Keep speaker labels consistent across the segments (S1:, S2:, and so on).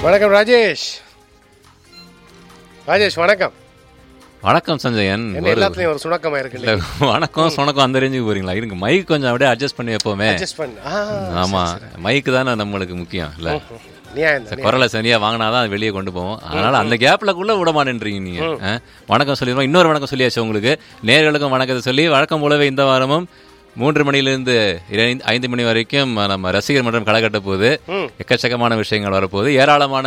S1: வணக்கம் ராஜேஷ் ராஜேஷ் வணக்கம்
S2: வணக்கம் சஞ்சயன்
S1: என்ன
S2: ஒரு-
S1: எல்லாத்துலயும் ஒரு சுணக்கமா இருக்கு
S2: இல்ல, வணக்கம் சொணக்கம் அந்த ரேஞ்சுக்கு போறீங்களா இருங்க மைக் கொஞ்சம் அப்படியே அட்ஜஸ்ட் பண்ணி எப்பவுமே
S1: அட்ஜஸ்ட் பண்ணு ஆ,
S2: ஆமா மைக் தானே நம்மளுக்கு முக்கியம் இல்ல
S1: நியாயம் தான்
S2: குரலை சரியா வாங்கினாதான் அது வெளியே கொண்டு போவோம் அதனால அந்த கேப்லக்குள்ள விட மாட்டேன்றீங்க நீங்க ஆ? வணக்கம் சொல்லிடுவோம் இன்னொரு வணக்கம் சொல்லியாச்சு உங்களுக்கு நேர்களுக்கும் வணக்கத்தை சொல்லி வழக்கம் போலவே இந்த வாரமும் மூன்று மணிலிருந்து இரை- ஐந்து மணி வரைக்கும் நம்ம ரசிகர் மன்றம் களை கட்ட போகுது எக்கச்சக்கமான விஷயங்கள் வரப்போகுது ஏராளமான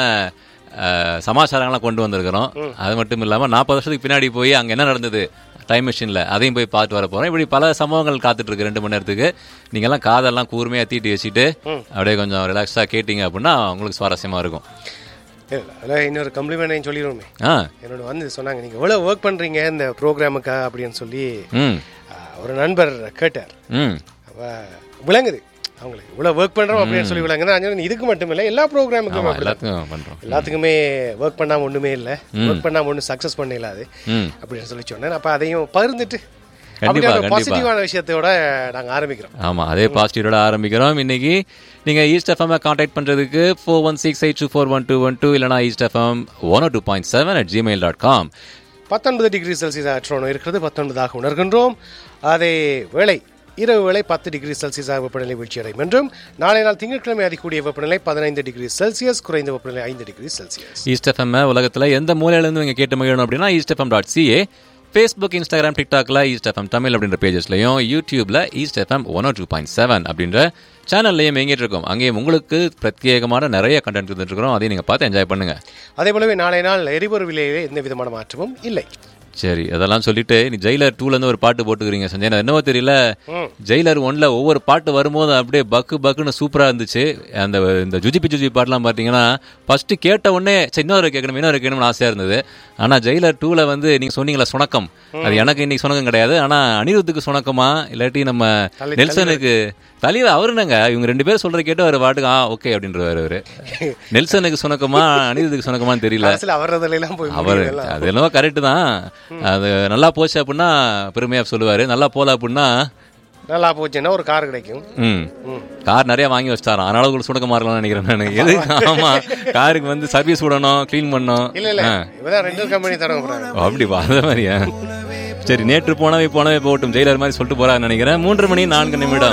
S2: அஹ், சமாச்சாரங்கள்லாம் கொண்டு வந்திருக்கிறோம் அது மட்டும் இல்லாம நாற்பது வருஷத்துக்கு பின்னாடி போய் அங்க என்ன நடந்தது டைம் மிஷினில் அதையும் போய் பார்த்து வர போறோம் இப்படி பல சம்பவங்கள் காத்துட்டு இருக்கு ரெண்டு மணி நேரத்துக்கு நீங்கெல்லாம் காதெல்லாம் கூர்மையாக தீட்டி வச்சுட்டு அப்படியே கொஞ்சம் ரிலாக்ஸாக கேட்டீங்க அப்படின்னா உங்களுக்கு சுவாரஸ்யமா இருக்கும்
S1: இல்ல, அதுல இன்னொரு கம்ப்ளிமெண்ட் சொல்லிடுவோமே
S2: ஆ
S1: என்னோட வந்து சொன்னாங்க நீங்க எவ்வளவு ஒர்க் பண்றீங்க இந்த ப்ரோக்ராமுக்கா அப்படின்னு சொல்லி
S2: ம்
S1: ஆ, ஒரு நண்பர் கேட்டார்
S2: ம்
S1: அவ விளங்குது அவங்களுக்கு இவ்வளவு ஒர்க் பண்றோம் அப்படின்னு சொல்லி விளங்குது அதனால இதுக்கு மட்டும் இல்ல எல்லா ப்ரோக்ராமுக்கும்
S2: ஆமா எல்லாத்துக்கும் பண்றோம்
S1: எல்லாத்துக்குமே ஒர்க் பண்ணாம ஒண்ணுமே இல்ல ஒர்க் பண்ணாம ஒண்ணும் சக்சஸ் பண்ண இல்லாது
S2: ம்
S1: அப்படின்னு சொல்லி சொன்னேன் அப்ப அதையும் பகிர்ந்துட்டு
S2: கண்டிப்பா, கண்டிப்பா.
S1: பாசிட்டிவான விஷயத்தோட நாங்க ஆரம்பிக்கிறோம்
S2: ஆமா அதே பாசிட்டிவோட ஆரம்பிக்கிறோம் இன்னைக்கு நீங்க ஈஸ்ட் எஃப்எம் கான்டாக்ட் பண்றதுக்கு four one six eight two four one two one two இல்லைனா east FM one two point seven at Gmail dot com
S1: பத்தொன்பது டிகிரி செல்சியஸ் ஆற்றோணும் இருக்கிறது பத்தொன்பதாக உணர்கின்றோம் அதே வேளை இரவு வேளை பத்து டிகிரி செல்சியஸாக வெப்பநிலை வீழ்ச்சியடையும் என்றும் நாளை நாள் திங்கட்கிழமை அதிகூடிய வெப்பநிலை பதினைந்து டிகிரி செல்சியஸ் குறைந்த வெப்பநிலை ஐந்து டிகிரி செல்சியஸ்
S2: ஈஸ்ட் எஃப்எம் உலகத்துல எந்த மூலையிலேருந்து நீங்க கேட்டு மகிழணும் அப்படின்னா east FM dot CA Facebook Instagram டிக்டாக்ல ஈஸ்ட் எஃப்எம் தமிழ் அப்படின்ற பேஜஸ்லையும் யூடியூப்ல east FM one two point seven அப்படின்ற சேனல்லையும் எங்கிட்டு இருக்கோம் அங்கேயும் உங்களுக்கு பிரத்யேகமான நிறைய கண்டென்ட் இருந்துட்டு இருக்கிறோம் அதையும் நீங்க பார்த்து என்ஜாய் பண்ணுங்க
S1: அதே போலவே நாளை நாள் எரிபொருள் விலையிலே எந்த விதமான மாற்றமும் இல்லை
S2: சரி அதெல்லாம் சொல்லிட்டு நீ ஜெயிலர் டூல இருந்து ஒரு பாட்டு போட்டுக்கிறீங்க சஞ்சய் எனக்கு என்னவோ தெரியல ஜெயிலர் ஒன்ல ஒவ்வொரு பாட்டு வரும்போது அப்படியே பக்கு பக்குன்னு சூப்பரா இருந்துச்சு அந்த இந்த ஜுஜிபி ஜுஜி பாட்டுலாம் பார்த்தீங்கன்னா ஃபர்ஸ்ட் கேட்ட உடனே சரி, இன்னொரு கேட்கணும் இன்னொரு கேட்கணும்னு ஆசையா இருந்தது ஆனா ஜெயிலர் டூல வந்து நீங்க சொன்னீங்களா சுணக்கம் அது எனக்கு இன்னைக்கு சுணக்கம் கிடையாது ஆனா அனிருத்துக்கு சுணக்கமா இல்லாட்டி நம்ம
S1: தலை-
S2: நெல்சனுக்கு தலைவர் அவரு என்னங்க இவங்க ரெண்டு பேரும் சொல்ற கேட்டு அவர் பாட்டுக்கு ஆ ஓகே அப்படின்றவாரு அவரு நெல்சனுக்கு சுணக்கமா அனிருத்துக்கு சுணக்கமான்னு தெரியல
S1: அரசியல் அவரதுல எல்லாம் போய்
S2: அவர்
S1: முடியல.
S2: அது என்னவோ கரெக்டு தான் அது நல்லா போச்சு அப்படின்னா பெருமையா சொல்லுவாரு நல்லா போல அப்படின்னா
S1: நல்லா போச்சுன்னா ஒரு கார் கிடைக்கும்
S2: ம் கார் நிறைய வாங்கி வச்சிட்டாராம் அதனால உங்களுக்கு சுடக்க மாறலாம்னு நினைக்கிறேன் நான் எது ஆமா காருக்கு வந்து சர்வீஸ் விடணும் க்ளீன் பண்ணணும்
S1: இல்ல இல்ல
S2: ஆ.
S1: இவதான் ரெண்டு கம்பெனி தரங்க போறாங்க
S2: ஓ, அப்படி வா அந்த மாதிரியா சரி நேற்று போனவை போனவை போகட்டும் ஜெயிலர் மாதிரி சொல்லிட்டு போறான்னு நினைக்கிறேன் மூன்று மணி நான்கு நிமிடம்